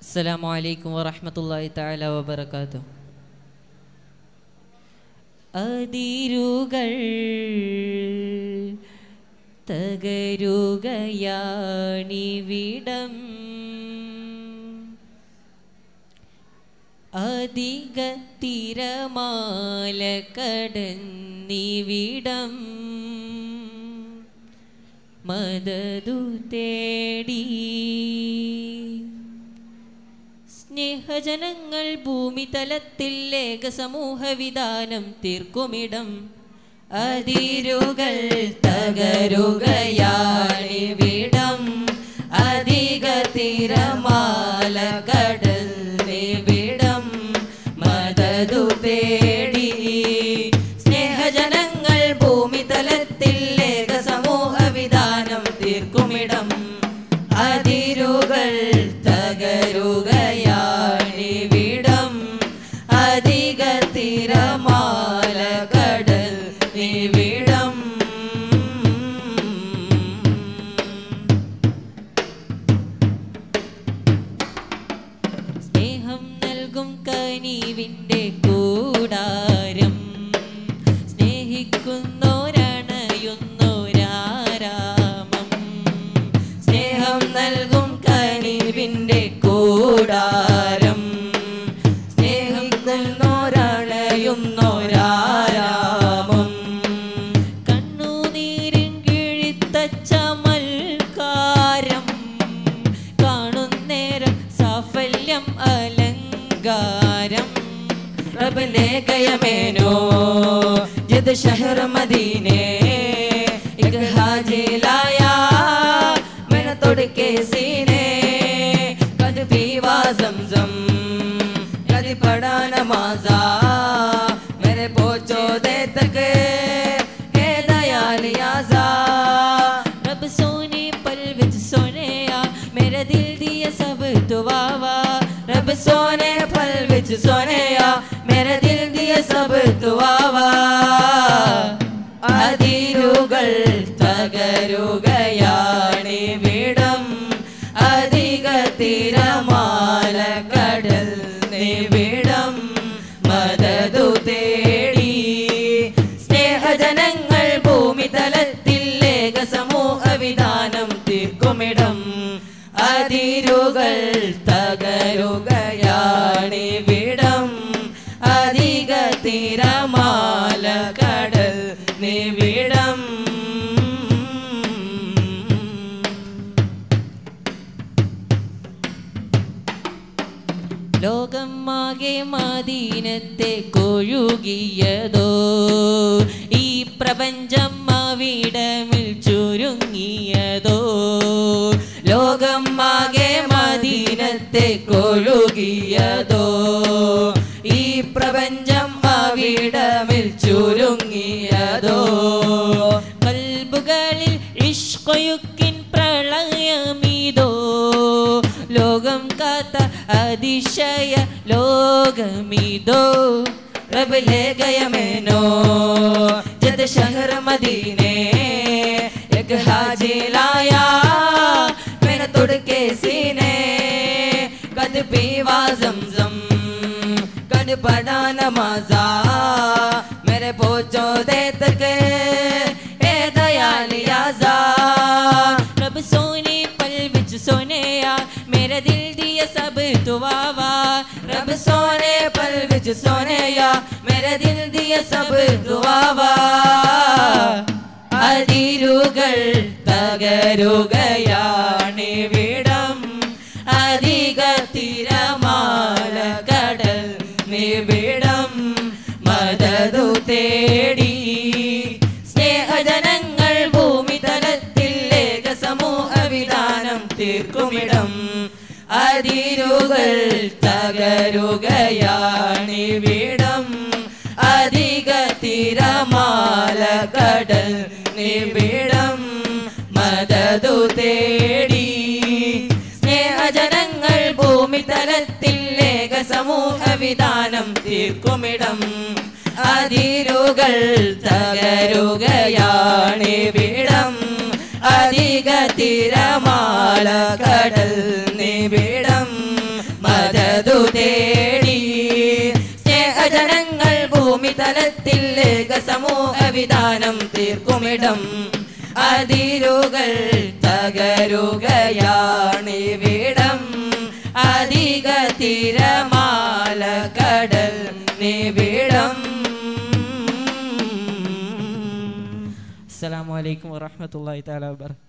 അസ്സലാമു അലൈക്കും വറഹ്മത്തുള്ളാഹി തആല വബറകാതുഹു അതിരുകൾ തകരുകയാണിവിടം അധിക തിരമാല കടന്നിവിടം മദതു തേടി സ്നേഹജനങ്ങൾ ഭൂമിതലത്തിൽ ഏക സമൂഹ വിധാനം തീർക്കുമിടം അതിരുകൾ തകരുകയാണിവിടം അധിക തിരമാല കടൽ നിവിടം മദതു തേടി സ്നേഹജനങ്ങൾ ഭൂമിതലത്തിൽ ഏക സമൂഹ വിധാനം തീർക്കുമിടം അതിരുകൾ തകരുകയാണിവിടം അധിക തിരമാല കടൽ നിവിടം സ്നേഹം നൽകും കനിവിൻ്റെ കൂടാരം സ്നേഹിക്കുന്നോരണയുന്നോരാരാമം സ്നേഹം നൽകും കനിവിൻ്റെ കൂടാരം സ്നേഹം നൽകുന്നോരണയുന്നോരാരാമം കണ്ണുനീരിൻ കിഴിത്തച്ച മൽക്കാരം കാണുന്നേരം സാഫല്യം അലങ്കാരം रब ले गया मैनो जिद शहर मदीने एक हाजी लाया मैंने तोड़ के सीने कद पीवा जमजम कद पढ़ा नमाजा मेरे पोचो दे तक हे दयाल याजा रब सोने पल विच सोने आ मेरे दिल दिए सब दुआवा रब सोने पल विच सोने आ मेरे दिल दिए सब दुआवा അതിരുകൾ തകരുകയാണി വിടം അധിക തിരമാല കടൽ നിവിടം മദതു തേടി സ്നേഹജനങ്ങൾ ഭൂമി തലത്തിൽ ഏക സമൂഹ വിധാനം തീർക്കുമിടം അതിരുകൾ തകരുകയാണി വിടം അധിക തിരമാല കടൽ നിവിടം ലോകം ആകെ മദീനത്തെ കൊഴുകിയതോ ഈ പ്രപഞ്ചം അവിടമിൽ ചുരുങ്ങിയതോ ലോകം ആകെ മദീനത്തെ കൊഴുകിയതോ ഈ പ്രപഞ്ചം അവിടമിൽ ചുരുങ്ങിയതോ കൽബുകളിൽ ഇഷ്കൊയുക്കിൻ പ്രളയമിതോ ലോകം കാത്ത അതിശയ ലോകമിതോ रब ले गया मैनो जद शहर मदीने एक हाजी लाया मैंने तोड़ के सीने कद पीवा जमजम कद पढ़ा नमाजा मेरे पोचो दे तक ए दयाल याजा रब सोने पल विच सोने आ मेरे दिल दिए सब दुआवा रब सोने पल विच सोने आ मेरे दिल दिए सब दुआवा അതിരുകൾ തകരുകയാണിവിടം അധിക തിരമാല കടൽ നിവിടം മദതു തേടി സ്നേഹജനങ്ങൾ ഭൂമി തലത്തിൽ ഏക സമൂഹ വിധാനം തീർക്കുമിടം അതിരുകൾ തകരുകയാണിവിടം അധിക തിരമാല കടൽ നിവിടം മദതു തേടി സ്നേഹജനങ്ങൾ ഭൂമി തലത്തിൽ ഏക സമൂഹ വിധാനം തീർക്കുമിടം അതിരുകൾ തകരുകയാണിവിടം അധിക തിരമാല കടൽ നിവിടം ലോകത്തിൽ ഏക സമൂഹ വിധാനം തീർക്കുമിടം അതിരുകൾ തകരുകയാണിവിടം അധിക തിരമാല കടൽ നിവിടം അസ്സലാമു അലൈക്കും വറഹ്മത്തുള്ളാഹി തആല വബറകാതുഹു